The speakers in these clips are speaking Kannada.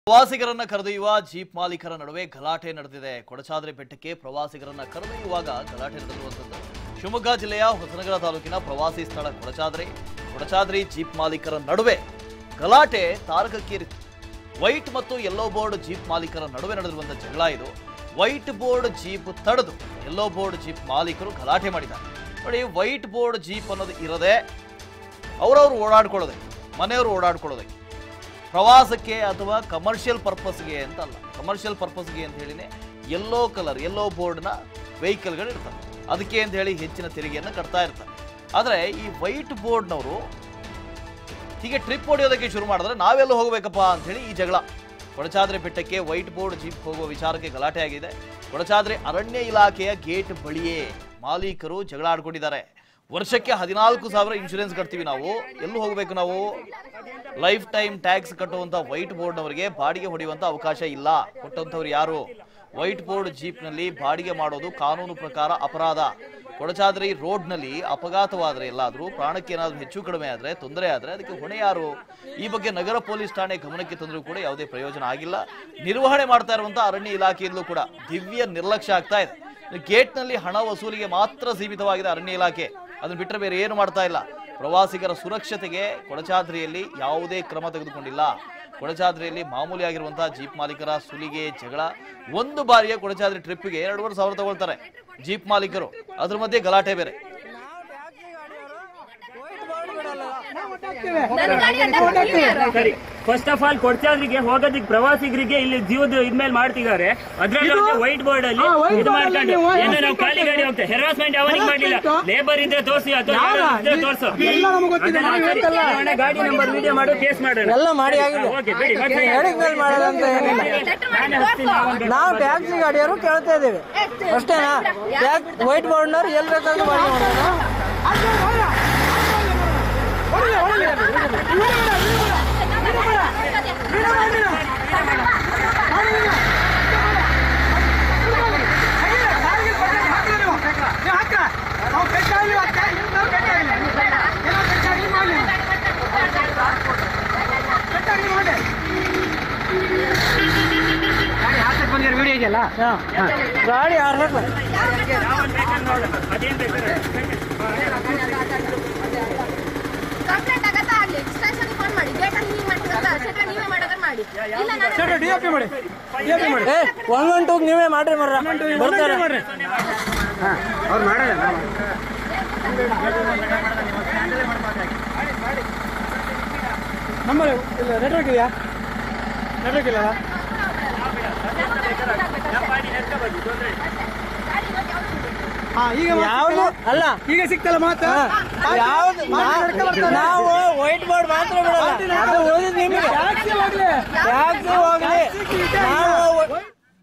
ಪ್ರವಾಸಿಗರನ್ನ ಕರೆದೊಯ್ಯುವ ಜೀಪ್ ಮಾಲೀಕರ ನಡುವೆ ಗಲಾಟೆ ನಡೆದಿದೆ ಕೊಡಚಾದ್ರಿ ಬೆಟ್ಟಕ್ಕೆ ಪ್ರವಾಸಿಗರನ್ನ ಕರೆದೊಯ್ಯುವಾಗ ಗಲಾಟೆ ನಡೆದಿರುವಂತದ್ದು ಶಿವಮೊಗ್ಗ ಜಿಲ್ಲೆಯ ಹೊಸನಗರ ತಾಲೂಕಿನ ಪ್ರವಾಸಿ ಸ್ಥಳ ಕೊಡಚಾದ್ರಿ ಕೊಡಚಾದ್ರಿ ಜೀಪ್ ಮಾಲೀಕರ ನಡುವೆ ಗಲಾಟೆ ತಾರಕಕ್ಕೇರಿತು ವೈಟ್ ಮತ್ತು ಯೆಲ್ಲೋ ಬೋರ್ಡ್ ಜೀಪ್ ಮಾಲೀಕರ ನಡುವೆ ನಡೆದಿರುವಂತಹ ಜಗಳ ಇದು ವೈಟ್ ಬೋರ್ಡ್ ಜೀಪ್ ತಡೆದು ಯೆಲ್ಲೋ ಬೋರ್ಡ್ ಜೀಪ್ ಮಾಲೀಕರು ಗಲಾಟೆ ಮಾಡಿದ್ದಾರೆ ನೋಡಿ ವೈಟ್ ಬೋರ್ಡ್ ಜೀಪ್ ಅನ್ನೋದು ಇರದೆ ಅವರವರು ಓಡಾಡ್ಕೊಳ್ಳೋದೆ ಮನೆಯವರು ಓಡಾಡ್ಕೊಳ್ಳೋದೆ ಪ್ರವಾಸಕ್ಕೆ ಅಥವಾ ಕಮರ್ಷಿಯಲ್ ಪರ್ಪಸ್ಗೆ ಅಂತ ಅಲ್ಲ ಕಮರ್ಷಿಯಲ್ ಪರ್ಪಸ್ಗೆ ಅಂತ ಹೇಳಿನೇ ಯೆಲ್ಲೋ ಕಲರ್ ಯೆಲ್ಲೋ ಬೋರ್ಡ್ನ ವೆಹಿಕಲ್ಗಳು ಇರ್ತವೆ ಅದಕ್ಕೆ ಅಂತ ಹೇಳಿ ಹೆಚ್ಚಿನ ತೆರಿಗೆಯನ್ನು ಕಟ್ತಾ ಇರ್ತಾರೆ ಆದರೆ ಈ ವೈಟ್ ಬೋರ್ಡ್ನವರು ಹೀಗೆ ಟ್ರಿಪ್ ಹೊಡೆಯೋದಕ್ಕೆ ಶುರು ಮಾಡಿದ್ರೆ ನಾವೆಲ್ಲ ಹೋಗಬೇಕಪ್ಪ ಅಂತ ಹೇಳಿ ಈ ಜಗಳ ಕೊಡಚಾದ್ರಿ ಬೆಟ್ಟಕ್ಕೆ ವೈಟ್ ಬೋರ್ಡ್ ಜೀಪ್ ಹೋಗುವ ವಿಚಾರಕ್ಕೆ ಗಲಾಟೆ ಆಗಿದೆ ಕೊಡಚಾದ್ರಿ ಅರಣ್ಯ ಇಲಾಖೆಯ ಗೇಟ್ ಬಳಿಯೇ ಮಾಲೀಕರು ಜಗಳ ಆಡ್ಕೊಂಡಿದ್ದಾರೆ ವರ್ಷಕ್ಕೆ ಹದಿನಾಲ್ಕು ಸಾವಿರ ಇನ್ಶೂರೆನ್ಸ್ ಕಟ್ತೀವಿ ನಾವು ಎಲ್ಲೂ ಹೋಗಬೇಕು ನಾವು ಲೈಫ್ ಟೈಮ್ ಟ್ಯಾಕ್ಸ್ ಕಟ್ಟುವಂತ ವೈಟ್ ಬೋರ್ಡ್ನವರಿಗೆ ಬಾಡಿಗೆ ಹೊಡೆಯುವಂತ ಅವಕಾಶ ಇಲ್ಲ ಕೊಟ್ಟಂತವ್ರು ಯಾರು ವೈಟ್ ಬೋರ್ಡ್ ಜೀಪ್ನಲ್ಲಿ ಬಾಡಿಗೆ ಮಾಡೋದು ಕಾನೂನು ಪ್ರಕಾರ ಅಪರಾಧ ಕೊಡಚಾದ್ರಿ ರೋಡ್ನಲ್ಲಿ ಅಪಘಾತವಾದ್ರೆ ಎಲ್ಲಾದ್ರೂ ಪ್ರಾಣಕ್ಕೆ ಏನಾದ್ರೂ ಹೆಚ್ಚು ಕಡಿಮೆ ಆದ್ರೆ ತೊಂದರೆ ಆದ್ರೆ ಅದಕ್ಕೆ ಹೊಣೆ ಯಾರು ಈ ಬಗ್ಗೆ ನಗರ ಪೊಲೀಸ್ ಠಾಣೆ ಗಮನಕ್ಕೆ ತಂದರೂ ಕೂಡ ಯಾವುದೇ ಪ್ರಯೋಜನ ಆಗಿಲ್ಲ ನಿರ್ವಹಣೆ ಮಾಡ್ತಾ ಇರುವಂತ ಅರಣ್ಯ ಇಲಾಖೆಯಲ್ಲೂ ಕೂಡ ದಿವ್ಯ ನಿರ್ಲಕ್ಷ್ಯ ಆಗ್ತಾ ಇದೆ ಗೇಟ್ನಲ್ಲಿ ಹಣ ವಸೂಲಿಗೆ ಮಾತ್ರ ಸೀಮಿತವಾಗಿದೆ ಅರಣ್ಯ ಇಲಾಖೆ ಅದನ್ನ ಬಿಟ್ಟರೆ ಬೇರೆ ಏನು ಮಾಡ್ತಾ ಇಲ್ಲ ಪ್ರವಾಸಿಗರ ಸುರಕ್ಷತೆಗೆ ಕೊಡಚಾದ್ರಿಯಲ್ಲಿ ಯಾವುದೇ ಕ್ರಮ ತೆಗೆದುಕೊಂಡಿಲ್ಲ ಕೊಡಚಾದ್ರಿಯಲ್ಲಿ ಮಾಮೂಲಿ ಆಗಿರುವಂತಹ ಜೀಪ್ ಮಾಲೀಕರ ಸುಲಿಗೆ ಜಗಳ ಒಂದು ಬಾರಿಯ ಕೊಡಚಾದ್ರಿ ಟ್ರಿಪ್ಗೆ ಎರಡೂವರೆ ಸಾವಿರ ತಗೊಳ್ತಾರೆ ಜೀಪ್ ಮಾಲೀಕರು ಅದ್ರ ಮಧ್ಯೆ ಗಲಾಟೆ ಬೇರೆ ಸರಿ ಫಸ್ಟ್ ಆಫ್ ಆಲ್ ಕೊಡ್ಚಾದ್ರಿಗೆ ಹೋಗೋದಕ್ಕೆ ಪ್ರವಾಸಿಗರಿಗೆ ಇಲ್ಲಿ ಜೀವದ ಇದ್ಮೇಲೆ ಮಾಡ್ತಿದ್ದಾರೆ ಅದ್ರಲ್ಲಿ ವೈಟ್ ಬೋರ್ಡ್ ಅಲ್ಲಿ ಇದು ಮಾಡ್ಕೊಂಡು ಏನೋ ನಾವು ಖಾಲಿ ಗಾಡಿ ಹೋಗ್ತೇವೆ ಹೆರಾಸ್ಮೆಂಟ್ ಯಾವನಿಗೆ ಮಾಡ್ಲಿಲ್ಲ ಲೇಬರ್ ಇದ್ರೆ ತೋರಿಸಿ ಅಥವಾ ಯಾರೋ ಇದ್ರೆ ತೋರ್ಸು ಅದನ್ನ ಸರಿ, ನಾಳೆ ಗಾಡಿ ನಂಬರ್ ವಿಡಿಯೋ ಮಾಡು ಕೇಸ್ ಮಾಡೋಣ ಎಲ್ಲ ಮಾಡಿ ಆಗಿದೆ ಓಕೆ ಬಿಡಿ ಮತ್ತೆ ಹೇಳಿದ ಮೇಲೆ ಮಾಡೋದಂತ ಏನಿಲ್ಲ ನಾನೇ ಹಚ್ತೀನಿ, ನಾವೊಂದು ನಾವು ಟ್ಯಾಕ್ಸಿ ಗಾಡಿಯವರು ಕೇಳ್ತಾ ಇದ್ದೀವಿ ಅಷ್ಟೇನಾ ಟ್ಯಾಕ್ ವೈಟ್ ಬೋರ್ಡ್ನವ್ರು ಎಲ್ಲಿ ಬೇಕಾದ್ರೂ ಮಾಡಿ ಮಾಡೋಣ ಗಾಡಿ ಆರ್ಬೇಕು ಅದೇನ್ ಬೇಕಾದ್ರೆ ಕಂಪ್ಲೇಂಟ್ ಆಗತ್ತಾ ಆಗ್ಲಿ ಸ್ಟೇಷನ್ ಫೋನ್ ಮಾಡಿ ಗೇಟ್ ಅಲ್ಲಿ ನೀವು ಮಾಡ್ತೀರಾ ಸೆಟ್ರ ನೀವೇ ಮಾಡೋದ್ರ ಮಾಡಿ ಇಲ್ಲ ನಾನು ಏ ಒನ್ ಒನ್ ಟೂ ನೀವೇ ಮಾಡ್ರಿ ಮರ್ರ ಬರ್ತಾರೆ ನಮ್ಮಲ್ಲಿ ಇಲ್ಲ ನೆಟ್ವರ್ಕ್ ಇದೆಯಾ ನೆಟ್ವರ್ಕ್ ಇಲ್ಲ ಹಾ ಈಗ ಯಾವ್ದು ಅಲ್ಲ ಈಗ ಸಿಕ್ತಲ್ಲ ಮಾತು ಯಾವ್ದು ನಾ- ನಾವು ವೈಟ್ ಬೋರ್ಡ್ ಮಾತ್ರ ಬಿಡಲ್ಲ ಅದು ಓದಿದ್ ನಿಮಗೆ ಟ್ಯಾಕ್ಸಿ ಹೋಗ್ಲಿ ಟ್ಯಾಕ್ಸಿ ಹೋಗ್ಲಿ ನಾವು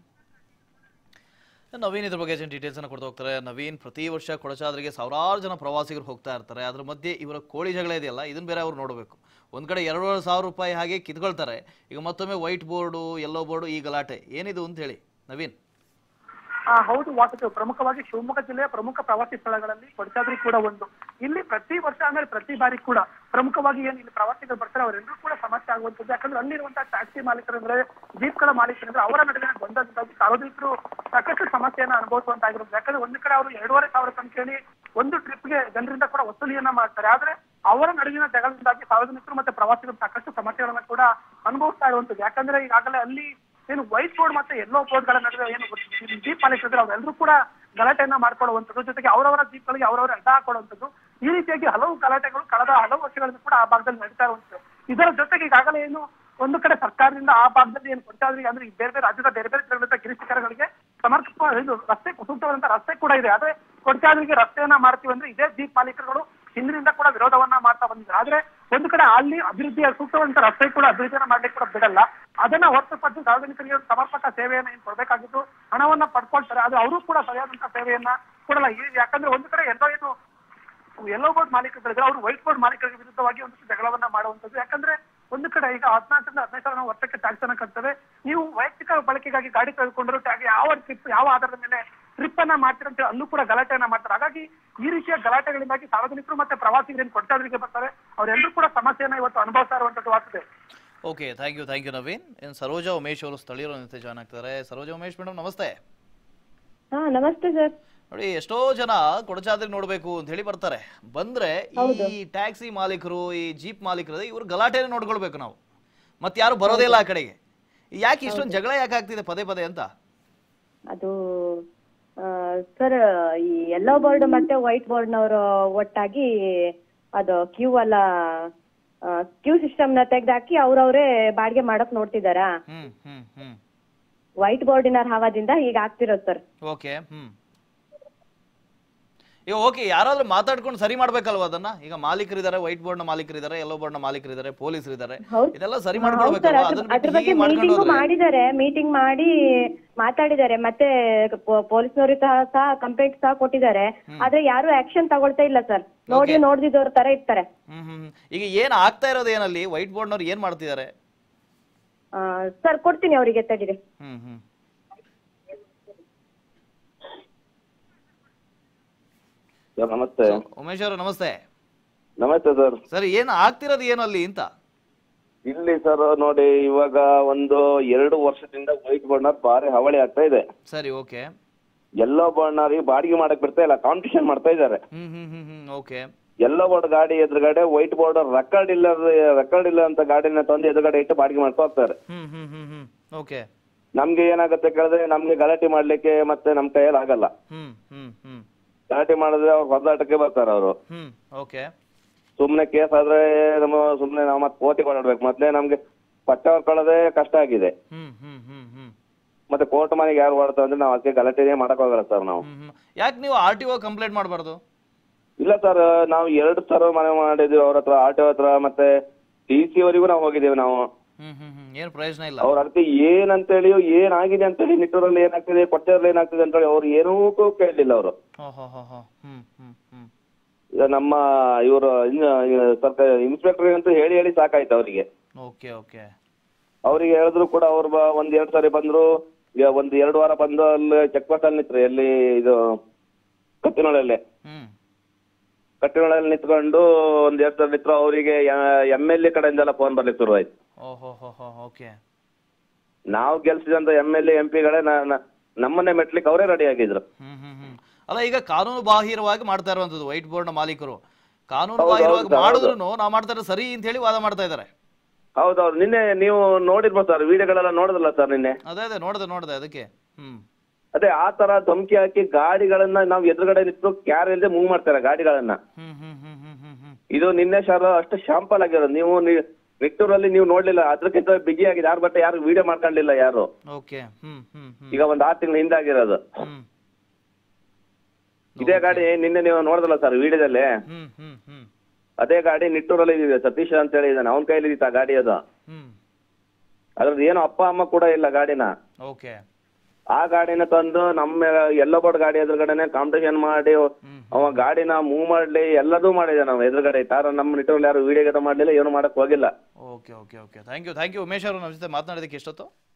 ನವೀನ್ ಇದ್ರ ಬಗ್ಗೆ ಡೀಟೇಲ್ಸ್ ಅನ್ನು ಕೊಡ್ತಾ ಹೋಗ್ತಾರೆ ನವೀನ್ ಪ್ರತಿ ವರ್ಷ ಕೊಡಚಾದ್ರಿಗೆ ಸಾವಿರಾರು ಜನ ಪ್ರವಾಸಿಗರು ಹೋಗ್ತಾ ಇರ್ತಾರೆ ಅದ್ರ ಮಧ್ಯೆ ಇವರ ಕೋಳಿ ಜಗಳ ಇದೆಯಲ್ಲ ಇದನ್ನ ಬೇರೆ ಅವ್ರು ನೋಡಬೇಕು ಒಂದ್ ಕಡೆ ಎರಡೂವರೆ ಸಾವಿರ ರೂಪಾಯಿ ಹಾಗೆ ಕಿತ್ಕೊಳ್ತಾರೆ ಈಗ ಮತ್ತೊಮ್ಮೆ ವೈಟ್ ಬೋರ್ಡು ಯೆಲ್ಲೋ ಬೋರ್ಡು ಈ ಗಲಾಟೆ ಏನಿದು ಅಂತ ಹೇಳಿ ನವೀನ್ ಆ, ಹೌದು ವಾಸು ಪ್ರಮುಖವಾಗಿ ಶಿವಮೊಗ್ಗ ಜಿಲ್ಲೆಯ ಪ್ರಮುಖ ಪ್ರವಾಸಿ ಸ್ಥಳಗಳಲ್ಲಿ ಕೊಡಚಾದ್ರಿ ಕೂಡ ಒಂದು ಇಲ್ಲಿ ಪ್ರತಿ ವರ್ಷ ಆಮೇಲೆ ಪ್ರತಿ ಬಾರಿ ಕೂಡ ಪ್ರಮುಖವಾಗಿ ಏನು ಇಲ್ಲಿ ಪ್ರವಾಸಿಗರು ಬರ್ತಾರೆ ಅವರೆಲ್ಲರೂ ಕೂಡ ಸಮಸ್ಯೆ ಆಗುವಂತದ್ದು ಯಾಕಂದ್ರೆ ಅಲ್ಲಿರುವಂತಹ ಟ್ಯಾಕ್ಸಿ ಮಾಲೀಕರಂದ್ರೆ ಜೀಪ್ಗಳ ಮಾಲೀಕರಂದ್ರೆ ಅವರ ನಡುವಿನ ಗೊಂದಲದಿಂದಾಗಿ ಸಾರ್ವಜನಿಕರು ಸಾಕಷ್ಟು ಸಮಸ್ಯೆಯನ್ನ ಅನುಭವಿಸುವಂತಾಗಿರುತ್ತೆ ಯಾಕಂದ್ರೆ ಒಂದು ಕಡೆ ಅವರು ಎರಡೂವರೆ ಸಾವಿರ ಸಂಖ್ಯೆಯಲ್ಲಿ ಒಂದು ಟ್ರಿಪ್ಗೆ ಜನರಿಂದ ಕೂಡ ವಸೂಲಿಯನ್ನ ಮಾಡ್ತಾರೆ ಆದ್ರೆ ಅವರ ನಡುವಿನ ಜಗಳದಿಂದಾಗಿ ಸಾರ್ವಜನಿಕರು ಮತ್ತೆ ಪ್ರವಾಸಿಗರು ಸಾಕಷ್ಟು ಸಮಸ್ಯೆಗಳನ್ನ ಕೂಡ ಅನುಭವಿಸ್ತಾ ಇರುವಂತದ್ದು ಯಾಕಂದ್ರೆ ಈಗಾಗಲೇ ಅಲ್ಲಿ ಏನು ವೈಟ್ ಬೋರ್ಡ್ ಮತ್ತೆ ಎಲ್ಲೋ ಬೋರ್ಡ್ ಗಳ ನಡುವೆ ಏನು ಜೀಪ್ ಮಾಲೀಕರಿದ್ರೆ ಅವರೆಲ್ಲರೂ ಕೂಡ ಗಲಾಟೆಯನ್ನ ಮಾಡ್ಕೊಳ್ಳುವಂಥದ್ದು ಜೊತೆಗೆ ಅವರವರ ಜೀಪ್ ಗಳಿಗೆ ಅವರವರ ಅಡ್ಡ ಹಾಕೊಳ್ಳುವಂಥದ್ದು ಈ ರೀತಿಯಾಗಿ ಹಲವು ಗಲಾಟೆಗಳು ಕಳೆದ ಹಲವು ವರ್ಷಗಳಿಂದ ಕೂಡ ಆ ಭಾಗದಲ್ಲಿ ನಡೀತಾ ಇರುವಂಥದ್ದು ಇದರ ಜೊತೆಗೆ ಈಗಾಗಲೇ ಏನು ಒಂದು ಕಡೆ ಸರ್ಕಾರದಿಂದ ಆ ಭಾಗದಲ್ಲಿ ಏನು ಕೊಡ್ತಾದ್ರಿ ಅಂದ್ರೆ ಈ ಬೇರೆ ಬೇರೆ ರಾಜ್ಯದ ಬೇರೆ ಬೇರೆ ಜಿಲ್ಲೆಗಳಿಂದ ಗಿರಿಶಿಖರಗಳಿಗೆ ಸಮರ್ಪಕ ಇದು ರಸ್ತೆ ಸೂಕ್ತವಾದಂತ ರಸ್ತೆ ಕೂಡ ಇದೆ ಆದ್ರೆ ಕೊಡ್ತಾದ್ರಿಗೆ ರಸ್ತೆಯನ್ನ ಮಾಡ್ತೀವಿ ಅಂದ್ರೆ ಇದೇ ಜೀಪ್ ಮಾಲೀಕರುಗಳು ಹಿಂದಿನಿಂದ ಕೂಡ ವಿರೋಧವನ್ನ ಮಾಡ್ತಾ ಬಂದಿದ್ದಾರೆ ಆದ್ರೆ ಒಂದು ಕಡೆ ಅಲ್ಲಿ ಅಭಿವೃದ್ಧಿಯ ಸೂಕ್ತವಾದಂತ ರಸ್ತೆ ಕೂಡ ಅಭಿವೃದ್ಧಿಯನ್ನ ಮಾಡ್ಲಿಕ್ಕೆ ಕೂಡ ಬಿಡಲ್ಲ ಅದನ್ನ ಹೊರತುಪಡಿಸಿ ಸಾರ್ವಜನಿಕರಿಗೆ ಒಂದು ಸಮರ್ಪಕ ಸೇವೆಯನ್ನ ಏನ್ ಕೊಡ್ಬೇಕಾಗಿತ್ತು ಹಣವನ್ನ ಪಡ್ಕೊಳ್ತಾರೆ ಆದ್ರೆ ಅವರು ಕೂಡ ಸರಿಯಾದಂತ ಸೇವೆಯನ್ನ ಕೊಡಲ್ಲ ಈ- ಯಾಕಂದ್ರೆ ಒಂದು ಕಡೆ ಎಲ್ಲೋ ಏನು ಯೆಲ್ಲೋ ಬೋರ್ಡ್ ಮಾಲೀಕರಿದ್ರೆ ಅವರು ವೈಟ್ ಬೋರ್ಡ್ ಮಾಲೀಕರಿಗೆ ವಿರುದ್ಧವಾಗಿ ಒಂದಷ್ಟು ಜಗಳವನ್ನ ಮಾಡುವಂತದ್ದು ಯಾಕಂದ್ರೆ ಒಂದು ಕಡೆ ಈಗ ಹದಿನಾಲ್ಕರಿಂದ ಹದಿನೈದು ಸಾವಿರ ನಾವು ವರ್ಷಕ್ಕೆ ಟ್ಯಾಕ್ಸ್ ಅನ್ನ ಕಟ್ತೇವೆ ನೀವು ವೈಯಕ್ತಿಕ ಬಳಕೆಗಾಗಿ ಗಾಡಿ ತೆಗೆದುಕೊಂಡ್ರು ಟ್ಯಾಗ್ ಯಾವ ಟ್ರಿಪ್ ಯಾವ ಆಧಾರದ ಮೇಲೆ ಟ್ರಿಪ್ ಅನ್ನ ಮಾಡ್ತೀರ ಅಂತ ಹೇಳಿ ಅಲ್ಲೂ ಕೂಡ ಗಲಾಟೆಯನ್ನ ಮಾಡ್ತಾರೆ ಹಾಗಾಗಿ ಈ ರೀತಿಯ ಗಲಾಟೆಗಳಿಂದಾಗಿ ಸಾರ್ವಜನಿಕರು ಮತ್ತೆ ಪ್ರವಾಸಿಗರು ಏನ್ ಕೊಡ್ತಾದ್ರಿಗೆ ಬರ್ತಾರೆ ಅವರೆಲ್ಲರೂ ಕೂಡ ಸಮಸ್ಯೆಯನ್ನ ಇವತ್ತು ಅನುಭವಿಸ್ತಾ ಇರುವಂತದ್ದು ಆಗ್ತದೆ okay thank you thank you Naveen ಇನ್ನು ಸರೋಜಾ ಉಮೇಶ್ ಅವರು ಸ್ಥಳೀಯರು ಜೊತೆ ಜಾಯ್ನ್ ಆಗ್ತಾರೆ ಸರೋಜಾ ಉಮೇಶ್ ಮೇಡಮ್ ನಮಸ್ತೆ ಹಾ ನಮಸ್ತೆ ಸರ್ ನೋಡಿ ಎಷ್ಟೋ ಜನ ಕೊಡಚಾದ್ರಿ ನೋಡ್ಬೇಕು ಅಂತ ಹೇಳಿ ಬರ್ತಾರೆ ಬಂದ್ರೆ ಈ ಟ್ಯಾಕ್ಸಿ ಮಾಲೀಕರು ಈ ಜೀಪ್ ಮಾಲೀಕರು ಇವ್ರು ಗಲಾಟೆನೇ ನೋಡ್ಕೊಳ್ಬೇಕು ನಾವು ಮತ್ತೆ ಯಾರು ಬರೋದೇ ಇಲ್ಲ ಆ ಕಡೆಗೆ ಯಾಕೆ ಇಷ್ಟೊಂದು ಜಗಳ ಯಾಕೆ ಆಗ್ತಿದೆ ಪದೇ ಪದೇ ಅಂತ ಅದು ಸರ್ ಈ ಯೆಲ್ಲೋ ಬೋರ್ಡ್ ಮತ್ತೆ ವೈಟ್ ಬೋರ್ಡ್ನವರು ಒಟ್ಟಾಗಿ ಅದು ಕ್ಯೂ ಎಲ್ಲ ಕ್ಯೂ ಸಿಸ್ಟಮ್ ನ ತೆಗ್ದಾಕಿ ಅವ್ರವ್ರೇ ಬಾಡಿಗೆ ಮಾಡಕ್ ನೋಡ್ತಿದಾರಾ ಹ್ಮ್ ಹ್ಮ್ ಹ್ಮ್ ವೈಟ್ ಬೋರ್ಡಿನ ಹಾವದಿಂದ ಈಗ ಆಗ್ತಿರೋದು ಸರ್ ಓಕೆ ಹ್ಮ್ ಈಗ ಓಕೆ ಯಾರಾದ್ರೂ ಮಾತಾಡ್ಕೊಂಡು ಸರಿ ಮಾಡ್ಬೇಕಲ್ವಾ ಅದನ್ನ ಈಗ ಮಾಲೀಕರಿದ್ದಾರೆ ವೈಟ್ ಬೋರ್ಡ್ ನ ಮಾಲೀಕರಿದ್ದಾರೆ ಯೆಲ್ಲೋ ಬೋರ್ಡ್ ನ ಮಾಲೀಕರಿದ್ದಾರೆ ಪೊಲೀಸರಿದ್ದಾರೆ ಹೌದ್- ಇದೆಲ್ಲ ಸರಿ ಹೌದು ಸರ್ ಮಾಡ್ಕೊಳ್ಬೇಕಲ್ವಾ ಅದ್ರ ಅದನ್ನ ಅದ್ರ ಬಿಟ್ಟು ಬಗ್ಗೆ ಹೀಗೆ ಮಾಡ್ಕೊಂಡು ಮೀಟಿಂಗು ಹೋದ್ರೆ ಮಾಡಿದ್ದಾರೆ ಮೀಟಿಂಗ್ ಮಾಡಿ ಮಾತಾಡಿದ್ದಾರೆ ಮತ್ತೆ ಪೊಲೀಸ್ನವರು ಸಹ ಕಂಪ್ಲೇಂಟ್ ಸಹ ಕೊಟ್ಟಿದ್ದಾರೆ ಆದ್ರೆ ಯಾರು ಆಕ್ಷನ್ ತಗೊಳ್ತಾ ಇಲ್ಲ ಸರ್ ನೋಡಿ ನೋಡ್ದಿದ್ದವ್ರ ತರ ಇರ್ತಾರೆ ಹ್ಮ್ ಹ್ಮ್ ಹ್ಮ್. ಈಗ ಏನ್ ಆಗ್ತಾ ಇರೋದು ಏನಲ್ಲಿ ವೈಟ್ ಬೋರ್ಡ್ ನವ್ರು ಏನ್ ಮಾಡ್ತಿದ್ದಾರೆ ಸರ್ ಕೊಡ್ತೀನಿ ಅವರಿಗೆ ತಡೀರಿ ಹ್ಮ್ ಹ್ಮ್ ಸರ್ ನಮಸ್ತೆ ಉಮೇಶ್ ಅವರು ನಮಸ್ತೆ ನಮಸ್ತೆ ಸರ್ ಸರ್ ಏನ್ ಆಗ್ತಿರೋದು ಏನಲ್ಲಿ ಅಂತ ಇಲ್ಲಿ ಸರ್ ನೋಡಿ ಇವಾಗ ಒಂದು ಎರಡು ವರ್ಷದಿಂದ ವೈಟ್ ಬರ್ನರ್ ಭಾರಿ ಹವಳಿ ಆಗ್ತಾ ಇದೆ ಸರಿ ಓಕೆ ಎಲ್ಲೋ ಬರ್ನರ್ ಬಾಡಿಗೆ ಮಾಡಕ್ ಬರ್ತಾ ಇಲ್ಲ ಕಾಂಪಿಟೇಷನ್ ಮಾಡ್ತಾ ಇದ್ದಾರೆ ಹ್ಮ್ ಹ್ಮ್ ಹ್ಮ್ ಹ್ಮ್ ಓಕೆ ಎಲ್ಲೋ ಬೋರ್ಡ್ ಗಾಡಿ ಎದುರುಗಡೆ ವೈಟ್ ಬೋರ್ಡ್ ರೆಕಾರ್ಡ್ ಇಲ್ಲ ರೆಕಾರ್ಡ್ ಇಲ್ಲ ಅಂತ ಗಾಡಿನ ತಂದು ಎದುರುಗಡೆ ಇಟ್ಟು ಬಾಡಿಗೆ ಮಾಡ್ತಾ ಹೋಗ್ತಾರೆ ಹ್ಮ್ ಹ್ಮ್ ಹ್ಮ್ ಹ್ಮ್ ಓಕೆ ನಮ್ಗೆ ಏನಾಗುತ್ತೆ ಕೇಳಿದ್ರೆ ನಮ್ಗೆ ಗಲಾಟೆ ಮಾಡ್ಲಿಕ್ಕೆ ಮತ್ತೆ ನಮ್ ಕೈಯಲ್ಲಿ ಆಗಲ್ಲ ಹ್ಮ್ ಹ್ಮ್ ಹ್ಮ್ ಗಲಾಟೆ ಮಾಡಿದ್ರೆ ಅವ್ರು ಹೊರದಾಟಕ್ಕೆ ಬರ್ತಾರೆ ಅವರು ಹ್ಮ್ ಓಕೆ ಸುಮ್ನೆ ಕೇಸ್ ಆದ್ರೆ ನಮ್ಮ ಸುಮ್ನೆ ನಾವು ಮತ್ತೆ ಕೋರ್ಟಿಗೆ ಓಡಾಡ್ಬೇಕು ಮೊದ್ಲೇ ನಮ್ಗೆ ಪಟ್ಟ ಹೊರ್ಕೊಳ್ಳೋದೇ ಕಷ್ಟ ಆಗಿದೆ ಹ್ಮ್ ಹ್ಮ್ ಹ್ಮ್ ಹ್ಮ್ ಮತ್ತೆ ಕೋರ್ಟ್ ಮನೆಗೆ ಯಾರು ಓಡ್ತಾವ ಅಂದ್ರೆ ನಾವು ಅದಕ್ಕೆ ಗಲಾಟೆನೇ ಮಾಡಕ್ ಹೋಗಲ್ಲ ಸರ್ ನಾವು ಹ್ಮ್ ಹ್ಮ್ ಯಾಕೆ ನೀವು ಆರ್ ಟಿ ಒ ಕಂಪ್ಲೇಂಟ್ ಮಾಡಬಾರ್ದು ಇಲ್ಲ ಸರ್ ನಾವು ಎರಡು ಸಲ ಮನೆ ಮಾಡಿದ್ವಿ ಅವ್ರ ಹತ್ರ ಆಟೋ ಹತ್ರ ಮತ್ತೆ ಡಿ ಸಿ ಅವರಿಗೂ ನಾವು ಹೋಗಿದ್ದೇವೆ ನಾವು ಹ್ಮ್ ಹ್ಮ್ ಹ್ಮ್ ಏನ್ ಪ್ರಯೋಜನ ಇಲ್ಲ ಅವ್ರ ಅದಕ್ಕೆ ಏನಂತೇಳಿ ಏನಾಗಿದೆ ಅಂತೇಳಿ ನಿಟ್ಟೂರಲ್ಲಿ ಏನಾಗ್ತಿದೆ ಕೊಟ್ಟೂರಲ್ಲಿ ಏನಾಗ್ತಿದೆ ಅಂತೇಳಿ ಅವ್ರು ಏನೂ ಕೇಳಲಿಲ್ಲ ಅವರು ಹೋ ಹೋ ಹೋ ಹೋ ಹ್ಮ್ ಹ್ಮ್ ಹ್ಮ್ ಈಗ ನಮ್ಮ ಇವರು ಸರ್ಕಾರ ಇನ್ಸ್ಪೆಕ್ಟರ್ ಅಂತೂ ಹೇಳಿ ಹೇಳಿ ಸಾಕಾಯ್ತು ಅವರಿಗೆ ಓಕೆ ಓಕೆ ಅವರಿಗೆ ಹೇಳಿದ್ರು ಕೂಡ ಅವ್ರು ಬ- ಒಂದ್ ಎರಡ್ ಸಾರಿ ಬಂದ್ರು ಈಗ ಒಂದ್ ಎರಡು ವಾರ ಬಂದು ಅಲ್ಲಿ ಚೆಕ್ ಪೋಸ್ಟ್ ಅಲ್ಲಿ ನಿಂತ್ರು ಎಲ್ಲಿ ಇದು ಕತ್ತಿನೊಳಲ್ಲಿ ಹ್ಮ್ ಕಟ್ಟಿನೊಳಲ್ಲಿ ನಿಂತ್ಕೊಂಡು ಒಂದ್ ಎರಡ್ ಸಾರಿ ನಿಂತ್ರು ಅವರಿಗೆ ಎಂ ಎಲ್ ಎ ಕಡೆಯಿಂದೆಲ್ಲ ಫೋನ್ ಬರ್ಲಿಕ್ಕೆ ಶುರು ಆಯ್ತು ಓ ಹೋ ಹೋ ಹೋ ಓಕೆ ನಾವು ಗೆಲ್ಸಿದಂತ ಎಂ ಎಲ್ ಎಂ ಪಿಗಳೇ ನಮ್ಮನ್ನೇ ಮೆಟ್ಲಿಕ್ಕೆ ಅವರೇ ರೆಡಿ ಆಗಿದ್ರು ಹ್ಮ್ ಹ್ಮ್ ಹ್ಮ್ ಅಲ್ಲ ಈಗ ಕಾನೂನು ಬಾಹಿರವಾಗಿ ಮಾಡ್ತಾ ಇರುವಂತದ್ದು ವೈಟ್ ಬೋರ್ಡ್ ನ ಮಾಲೀಕರು ಕಾನೂನು ಹೌದು, ಬಾಹಿರವಾಗಿ ಹೌದು, ಹೌದು. ಮಾಡಿದ್ರು ನಾವು ಮಾಡ್ತಾ ಇರೋದು ಸರಿ ಅಂತ ಹೇಳಿ ವಾದ ಮಾಡ್ತಾ ಇದ್ದಾರೆ ಹೌದೌದು ನಿನ್ನೆ ನೀವು ನೋಡಿರ್ಬೋದು ಸರ್ ವಿಡಿಯೋಗಳೆಲ್ಲ ನೋಡಿದ್ರಲ್ಲ ಸರ್ ನಿನ್ನೆ ಅದೇ ಅದೇ ನೋಡ್ದೆ ನೋಡ್ದೆ ಅದಕ್ಕೆ ಹ್ಮ್ ಅದೇ ಆ ತರ ಧಮಕಿ ಹಾಕಿ ಗಾಡಿಗಳನ್ನ ನಾವು ಎದುರುಗಡೆ ನಿಂತು ಕ್ಯಾರ್ ಇಲ್ಲದೆ ಮೂವ್ ಮಾಡ್ತಾರೆ ಗಾಡಿಗಳನ್ನ ಹ್ಮ್ ಹ್ಮ್ ಹ್ಮ್ ಹ್ಮ್ ಹ್ಮ್ ಹ್ಮ್ ಇದು ನಿನ್ನೆ ಸರ್ ಅಷ್ಟು ಶಾಂಪಲ್ ಆಗಿರೋದು ನೀವು ನಿ- ನಿಟ್ಟೂರಲ್ಲಿ ನೀವು ನೋಡ್ಲಿಲ್ಲ ಅದಕ್ಕಿಂತ ಬಿಗಿ ಆಗಿದೆ ಯಾರು ಬಟ್ಟೆ ಯಾರು ವಿಡಿಯೋ ಮಾಡ್ಕೊಂಡಿಲ್ಲ ಯಾರು ಓಕೆ ಹ್ಮ್ ಹ್ಮ್ ಹ್ಮ್ ಈಗ ಒಂದ್ ಆರು ತಿಂಗಳ ಹಿಂದೆ ಆಗಿರೋದು ಹ್ಮ್ ಇದೇ ಗಾಡಿ ನಿನ್ನೆ ನೀವು ನೋಡಿದಲ್ಲ ಸರ್ ವಿಡಿಯೋದಲ್ಲಿ ಹ್ಮ್ ಹ್ಮ್ ಹ್ಮ್ ಅದೇ ಗಾಡಿ ನಿಟ್ಟೂರಲ್ಲಿ ಇದೆ ಸತೀಶ್ ಅಂತ ಹೇಳಿ ಇದ್ದಾನೆ ಅವನ ಕೈಲಿ ಇತ್ತು ಆ ಗಾಡಿ ಅದು ಹ್ಮ್ ಅದ್ರದ್ದು ಏನು ಅಪ್ಪ ಅಮ್ಮ ಕೂಡ ಇಲ್ಲ ಗಾಡಿನ ಓಕೆ ಆ ಗಾಡಿನ ತಂದು ನಮ್ಮ ಎಲ್ಲೋ ಬೋರ್ಡ್ ಗಾಡಿ ಎದುರುಗಡೆನೆ ಕಾಂಪಿಟೇಷನ್ ಮಾಡಿ ಅವ ಗಾಡಿನ ಮೂವ್ ಮಾಡ್ಲಿ ಎಲ್ಲದೂ ಮಾಡಿದೆ ನಾವು ಎದುರುಗಡೆ ಯಾರು ನಮ್ಮ ನಿಟ್ಟೂರಲ್ಲಿ ಯಾರು ವಿಡಿಯೋ ಮಾಡ್ಲಿಲ್ಲ ಏನು ಮಾಡಕ್ ಹೋಗಿಲ್ಲ okay okay okay thank you thank you Umesh ಅವರು ನಮ್ಮ ಜೊತೆ ಮಾತನಾಡಿದಕ್ಕೆ ಎಷ್ಟೊತ್ತು